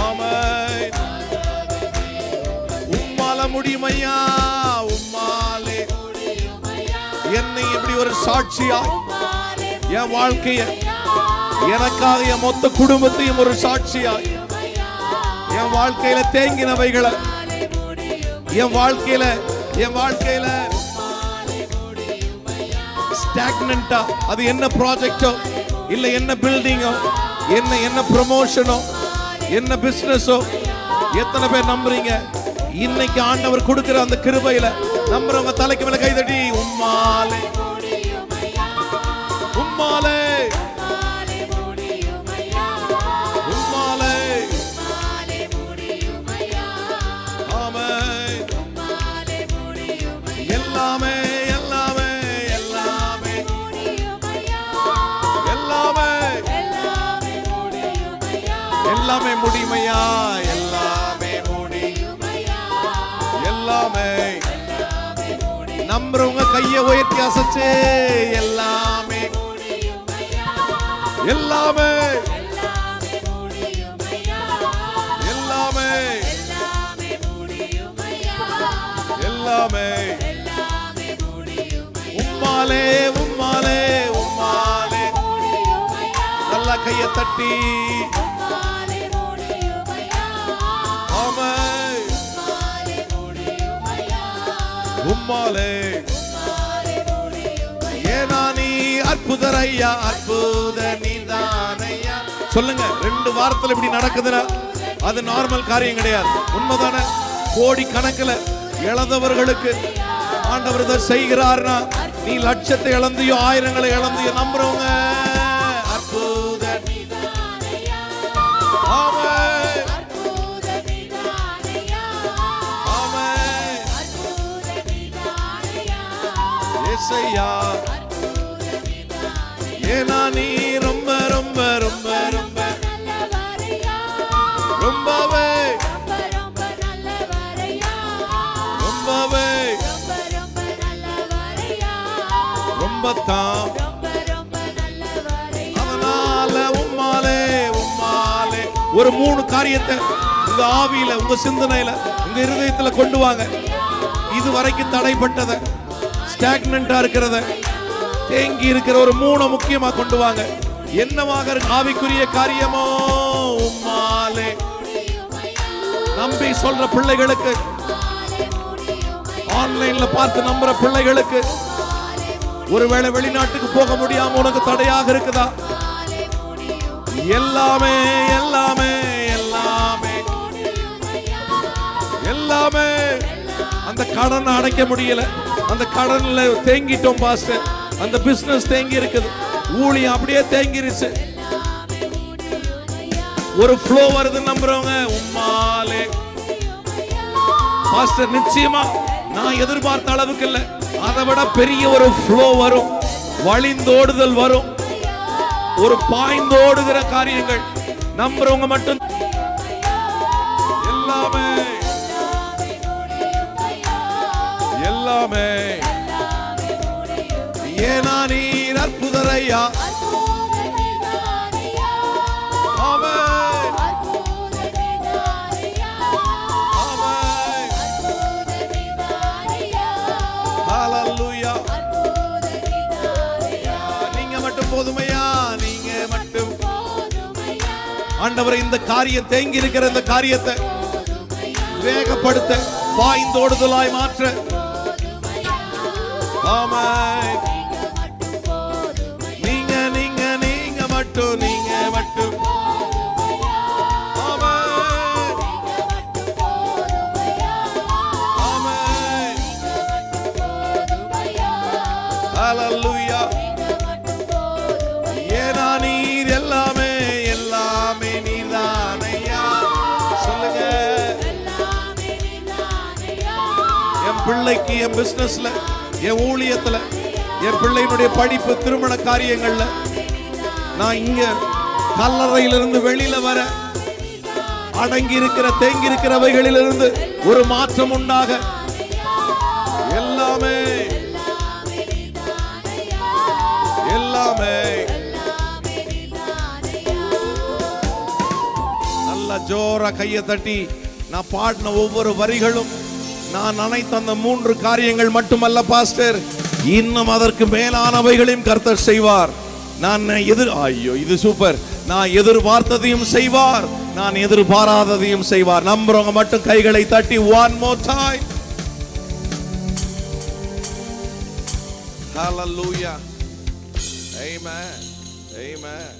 ஆமென் உம்மால முடியுமையா உம்மாலே என்னை இப்படி ஒரு சாட்சியா என் வாழ்க்கைய எனக்காக என் மொத்த குடும்பத்தையும் ஒரு சாட்சியா என் வாழ்க்கையில தேங்கினவைகளை என் வாழ்க்கையில என் வாழ்க்கையில ஸ்டாக்னண்டா அது என்ன ப்ராஜெக்டோ இல்ல என்ன பில்டிங்கோ என்ன என்ன ப்ரமோஷனோ என்ன பிசினஸோ எத்தனை பேர் நம்புறீங்க இன்னைக்கு ஆண்டவர் கொடுக்கிற அந்த கிருபையில நம்புறவங்க தலைக்கு மேல கைதட்டி உம்மாலே உம்மாலே உம்மாலே ஆமென் எல்லாமே எல்லாமே எல்லாமே எல்லாமே எல்லாமே முடியுமையா எல்லாமே முடியும் எல்லாமே நம்புறவங்க கைய உயர்த்தி அசைச்சு எல்லாமே எல்லாமே எல்லாமே எல்லாமே உம்மாலே உம்மாலே உம்மாலே நல்லா கைய தட்டி ஆமே உம்மாலே ஏனா நீ அற்புதர் ஐயா அற்புத நீதானையா சொல்லுங்க ரெண்டு வாரத்துல இப்படி நடக்குதுன்னா அது நார்மல் காரியம் கிடையாது உண்மைதானே கோடி கணக்குல இழந்தவர்களுக்கு ஆண்டவர் இதை செய்கிறார்னா நீ லட்சத்தை இழந்தியோ ஆயிரங்களை இழந்தியோ நம்புறவங்க அற்புத ஆமென் ஆமென் ஏசையா ஏனா நீ ரொம்ப ரொம்ப ரொம்ப ரொம்ப ரொம்பவே ரொம்பவே ரொம்ப தான் அதனால உம்மாலே உம்மாலே ஒரு மூணு காரியத்தை உங்க ஆவியில உங்க சிந்தனையில உங்க இருதயத்துல கொண்டு வாங்க இது வரைக்கும் தடைப்பட்டத ஸ்டாக்னண்டா இருக்கிறத தேங்கி இருக்கிற ஒரு மூணு முக்கியமா கொண்டு வாங்க என்னவாக இருக்கு ஆவிக்குரிய காரியமோ உம்மாலே நம்பி சொல்ற பிள்ளைகளுக்கு ஆன்லைன்ல பார்த்து நம்புற பிள்ளைகளுக்கு ஒருவேளை வெளிநாட்டுக்கு போக முடியாம உனக்கு தடையாக இருக்குதா எல்லாமே எல்லாமே எல்லாமே எல்லாமே அந்த கடனை அடைக்க முடியல அந்த கடன்ல தேங்கிட்டோம் பாஸ்டர் அந்த பிசினஸ் தேங்கி இருக்குது ஊழியம் அப்படியே தேங்கிருச்சு ஒரு ஃப்ளோ வருது நம்புறவங்க உம்மாலே பாஸ்டர் நிச்சயமா நான் எதிர்பார்த்த அளவுக்கு இல்ல அதை விட பெரிய ஒரு ஃப்ளோ வரும் வழிந்தோடுதல் வரும் ஒரு பாய்ந்தோடுகிற காரியங்கள் நம்புறவங்க மட்டும் எல்லாமே எல்லாமே ஏனா நீர் அற்புதரையா ஆமென் ஆமென் ஹalleluya நீங்க மட்டும் போதுமையா நீங்க மட்டும் ஆண்டவரை இந்த காரியம் தேங்கி இருக்கிற இந்த காரியத்தை வேகப்படுத்த பாய்ந்தோடுதலாய் மாற்ற ஆமென் நீங்க நீங்க நீங்க மட்டும் நீங்க மட்டும் ஆமென் ஆமென் ஹalleluya ஏனா நீர் எல்லாமே எல்லாமே நீர்தானையா சொல்லுங்க என் பிள்ளைக்கு என் பிசினஸ்ல என் ஊழியத்துல என் பிள்ளையினுடைய படிப்பு திருமண காரியங்கள்ல நான் இங்க கல்லறையிலிருந்து வெளியில வர அடங்கி இருக்கிற தேங்கி இருக்கிறவைகளிலிருந்து ஒரு மாற்றம் உண்டாக எல்லாமே எல்லாமே நல்லா ஜோரா கையை தட்டி நான் பாடின ஒவ்வொரு வரிகளும் நான் நினைத்த அந்த மூன்று காரியங்கள் மட்டுமல்ல பாஸ்டர் இன்னும் அதற்கு மேலானவைகளையும் கர்த்தர் செய்வார் நான் எதிர் ஐயோ இது சூப்பர் நான் எதிர்பார்த்ததையும் செய்வார் நான் எதிர்பாராததையும் செய்வார் நம்புறவங்க மட்டும் கைகளை தட்டி one more time Hallelujah. Amen. Amen.